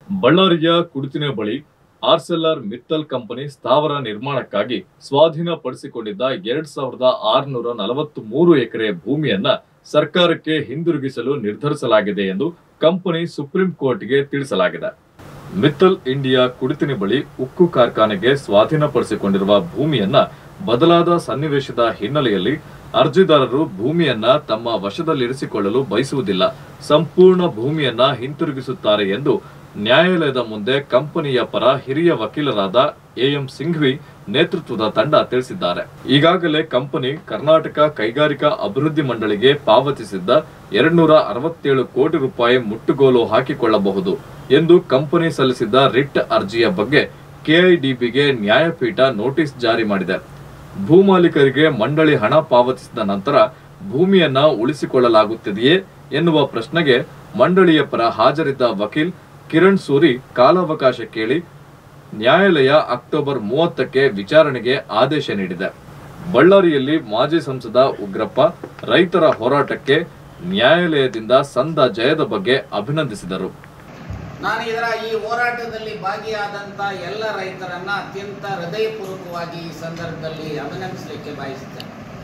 ಬಳ್ಳಾರಿಯ ಕುಡಿತಿನ ಬಳಿ ಆರ್ಸೆಲ್ಲರ್ ಮಿತ್ತಲ್ ಕಂಪನಿ ಸ್ಥಾವರ ನಿರ್ಮಾಣಕ್ಕಾಗಿ ಸ್ವಾಧೀನಪಡಿಸಿಕೊಂಡಿದ್ದ ಎರಡ್ ಸಾವಿರದ ಆರುನೂರ ನಲವತ್ತ್ ಮೂರು ಎಕರೆ ಭೂಮಿಯನ್ನ ಸರ್ಕಾರಕ್ಕೆ ಹಿಂದಿರುಗಿಸಲು ನಿರ್ಧರಿಸಲಾಗಿದೆ ಎಂದು ಕಂಪನಿ ಸುಪ್ರೀಂ ಕೋರ್ಟ್ಗೆ ತಿಳಿಸಲಾಗಿದೆ ಮಿತ್ತಲ್ ಇಂಡಿಯಾ ಕುಡಿತಿನಿ ಬಳಿ ಉಕ್ಕು ಕಾರ್ಖಾನೆಗೆ ಸ್ವಾಧೀನಪಡಿಸಿಕೊಂಡಿರುವ ಭೂಮಿಯನ್ನ ಬದಲಾದ ಸನ್ನಿವೇಶದ ಹಿನ್ನೆಲೆಯಲ್ಲಿ ಅರ್ಜಿದಾರರು ಭೂಮಿಯನ್ನ ತಮ್ಮ ವಶದಲ್ಲಿರಿಸಿಕೊಳ್ಳಲು ಬಯಸುವುದಿಲ್ಲ ಸಂಪೂರ್ಣ ಭೂಮಿಯನ್ನ ಹಿಂತಿರುಗಿಸುತ್ತಾರೆ ಎಂದು ನ್ಯಾಯಾಲಯದ ಮುಂದೆ ಕಂಪನಿಯ ಪರ ಹಿರಿಯ ವಕೀಲರಾದ ಎಎಂ ಸಿಂಘ್ವಿ ನೇತೃತ್ವದ ತಂಡ ತಿಳಿಸಿದ್ದಾರೆ ಈಗಾಗಲೇ ಕಂಪನಿ ಕರ್ನಾಟಕ ಕೈಗಾರಿಕಾ ಅಭಿವೃದ್ಧಿ ಮಂಡಳಿಗೆ ಪಾವತಿಸಿದ್ದ ಎರಡ್ನೂರ ಅರವತ್ತೇಳು ಕೋಟಿ ರೂಪಾಯಿ ಮುಟ್ಟುಗೋಲು ಹಾಕಿಕೊಳ್ಳಬಹುದು ಎಂದು ಕಂಪನಿ ಸಲ್ಲಿಸಿದ್ದ ರಿಟ್ ಅರ್ಜಿಯ ಬಗ್ಗೆ ಕೆಐಡಿಬಿಗೆ ನ್ಯಾಯಪೀಠ ನೋಟಿಸ್ ಜಾರಿ ಮಾಡಿದೆ ಭೂಮಾಲೀಕರಿಗೆ ಮಂಡಳಿ ಹಣ ಪಾವತಿಸಿದ ನಂತರ ಭೂಮಿಯನ್ನ ಉಳಿಸಿಕೊಳ್ಳಲಾಗುತ್ತಿದೆಯೇ ಎನ್ನುವ ಪ್ರಶ್ನೆಗೆ ಮಂಡಳಿಯ ಪರ ಹಾಜರಿದ್ದ ವಕೀಲ್ ಕಿರಣ್ ಸೂರಿ ಕಾಲಾವಕಾಶ ಕೇಳಿ ನ್ಯಾಯಾಲಯ ಅಕ್ಟೋಬರ್ ಮೂವತ್ತಕ್ಕೆ ವಿಚಾರಣೆಗೆ ಆದೇಶ ನೀಡಿದೆ ಬಳ್ಳಾರಿಯಲ್ಲಿ ಮಾಜಿ ಸಂಸದ ಉಗ್ರಪ್ಪ ರೈತರ ಹೋರಾಟಕ್ಕೆ ನ್ಯಾಯಾಲಯದಿಂದ ಸಂದ ಜಯದ ಬಗ್ಗೆ ಅಭಿನಂದಿಸಿದರು ನಾನು ಇದರ ಈ ಹೋರಾಟದಲ್ಲಿ ಭಾಗಿಯಾದಂಥ ಎಲ್ಲ ರೈತರನ್ನ ಅತ್ಯಂತ ಹೃದಯಪೂರ್ವಕವಾಗಿ ಈ ಸಂದರ್ಭದಲ್ಲಿ ಅಭಿನಂದಿಸಲಿಕ್ಕೆ ಬಯಸುತ್ತೇನೆ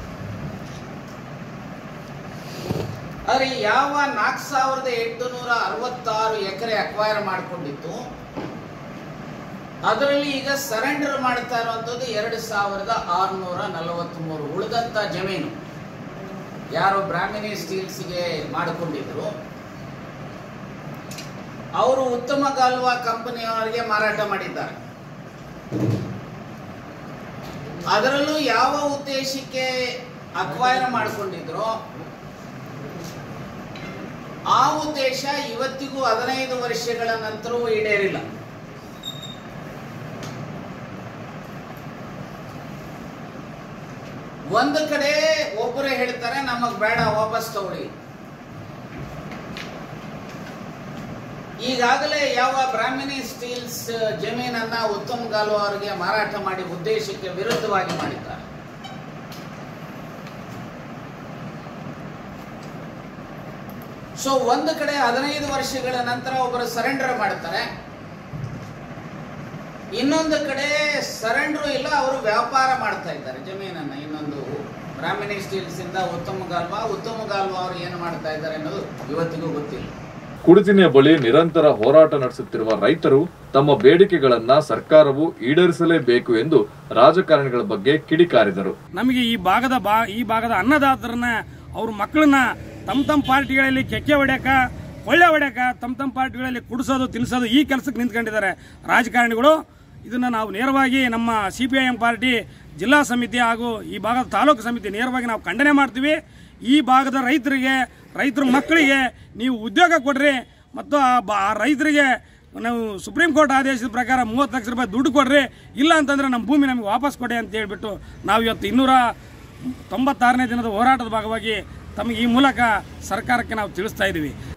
ಆದರೆ ಯಾವ ನಾಲ್ಕು ಸಾವಿರದ ಎಂಟುನೂರ ಅರವತ್ತಾರು ಎಕರೆ ಅಕ್ವೈರ್ ಮಾಡಿಕೊಂಡಿತ್ತು ಅದರಲ್ಲಿ ಈಗ ಸರೆಂಡರ್ ಮಾಡ್ತಾ ಇರುವಂಥದ್ದು ಎರಡು ಸಾವಿರದ ಆರುನೂರ ನಲವತ್ತ್ಮೂರು ಉಳಿದಂಥ ಜಮೀನು ಯಾರು ಬ್ರಾಹ್ಮಿಣಿ ಸ್ಟೀಲ್ಸ್ಗೆ ಮಾಡಿಕೊಂಡಿದ್ರು ಅವರು ಉತ್ತಮ ಗಾಲ್ವಾ ಕಂಪನಿಯವರಿಗೆ ಮಾರಾಟ ಮಾಡಿದ್ದಾರೆ ಅದರಲ್ಲೂ ಯಾವ ಉದ್ದೇಶಕ್ಕೆ ಅಕ್ವೈರ್ ಮಾಡಿಕೊಂಡಿದ್ರು ಆ ಉದ್ದೇಶ ಇವತ್ತಿಗೂ ಹದಿನೈದು ವರ್ಷಗಳ ನಂತರವೂ ಈಡೇರಿಲ್ಲ ಒಂದು ಕಡೆ ಒಬ್ಬರು ಹೇಳ್ತಾರೆ ನಮಗ್ ಬೇಡ ವಾಪಸ್ ತಗೊಳ್ಳಿ ಈಗಾಗಲೇ ಯಾವ ಬ್ರಾಹ್ಮಿಣಿ ಸ್ಟೀಲ್ಸ್ ಜಮೀನನ್ನ ಉತ್ತಮ್ ಗಾಲು ಅವರಿಗೆ ಮಾರಾಟ ಮಾಡಿ ಉದ್ದೇಶಕ್ಕೆ ವಿರುದ್ಧವಾಗಿ ಮಾಡಿದ್ದಾರೆ ಸೊ ಒಂದು ಕಡೆ ಹದಿನೈದು ವರ್ಷಗಳ ನಂತರ ಒಬ್ಬರು ಸರೆಂಡರ್ ಮಾಡ್ತಾರೆ ಇನ್ನೊಂದು ಕಡೆ ಸರೆಂಡರ್ ಇಲ್ಲ ಅವರು ವ್ಯಾಪಾರ ಮಾಡ್ತಾ ಇದ್ದಾರೆ ಜಮೀನನ್ನ ಇನ್ನೊಂದು ಬ್ರಾಹ್ಮಿಣಿ ಸ್ಟೀಲ್ಸ್ ಇಂದ ಉತ್ತಮ ಗಾಲ್ವಾ ಉತ್ತಮ ಗಾಲ್ವಾ ಅವರು ಏನು ಮಾಡ್ತಾ ಇದ್ದಾರೆ ಅನ್ನೋದು ಇವತ್ತಿಗೂ ಗೊತ್ತಿಲ್ಲ ಕುಡಿತಿನಿಯ ಬಳಿ ನಿರಂತರ ಹೋರಾಟ ನಡೆಸುತ್ತಿರುವ ರೈತರು ತಮ್ಮ ಬೇಡಿಕೆಗಳನ್ನ ಸರ್ಕಾರವು ಈಡೇರಿಸಲೇಬೇಕು ಎಂದು ರಾಜಕಾರಣಿಗಳ ಬಗ್ಗೆ ಕಿಡಿಕಾರಿದರು ನಮಗೆ ಈ ಭಾಗದ ಬಾ ಈ ಭಾಗದ ಅನ್ನದಾತರನ್ನ ಅವ್ರ ಮಕ್ಕಳನ್ನ ತಮ್ಮ ತಮ್ಮ ಪಾರ್ಟಿಗಳಲ್ಲಿ ಕೆಕ್ಕೆ ಹೊಡ್ಯಾಕ ಕೊಳ್ಳೆ ಹೊಡ್ಯಾಕ ತಮ್ಮ ತಮ್ಮ ಪಾರ್ಟಿಗಳಲ್ಲಿ ಕುಡಿಸೋದು ತಿನ್ನಿಸೋದು ಈ ಕೆಲಸಕ್ಕೆ ನಿಂತ್ಕೊಂಡಿದ್ದಾರೆ ರಾಜಕಾರಣಿಗಳು ಇದನ್ನ ನಾವು ನೇರವಾಗಿ ನಮ್ಮ C P I M party ಜಿಲ್ಲಾ ಸಮಿತಿ ಹಾಗೂ ಈ ಭಾಗದ ತಾಲೂಕು ಸಮಿತಿ ನೇರವಾಗಿ ನಾವು ಖಂಡನೆ ಮಾಡ್ತೀವಿ ಈ ಭಾಗದ ರೈತರಿಗೆ ರೈತರ ಮಕ್ಕಳಿಗೆ ನೀವು ಉದ್ಯೋಗ ಕೊಡ್ರಿ ಮತ್ತು ಆ ಬ- ಆ ರೈತರಿಗೆ ನಾವು ಸುಪ್ರೀಂ ಕೋರ್ಟ್ ಆದೇಶದ ಪ್ರಕಾರ ಮೂವತ್ತು ಲಕ್ಷ ರೂಪಾಯಿ ದುಡ್ಡು ಕೊಡ್ರಿ ಇಲ್ಲ ಅಂತಂದ್ರೆ ನಮ್ಮ ಭೂಮಿ ನಮಗೆ ವಾಪಸ್ ಕೊಡಿ ಅಂತ ಹೇಳ್ಬಿಟ್ಟು ನಾವು ಇವತ್ತು ಇನ್ನೂರ ತೊಂಬತ್ತಾರನೇ ದಿನದ ಹೋರಾಟದ ಭಾಗವಾಗಿ ತಮಗೆ ಈ ಮೂಲಕ ಸರ್ಕಾರಕ್ಕೆ ನಾವು ತಿಳಿಸ್ತಾ ಇದ್ದೀವಿ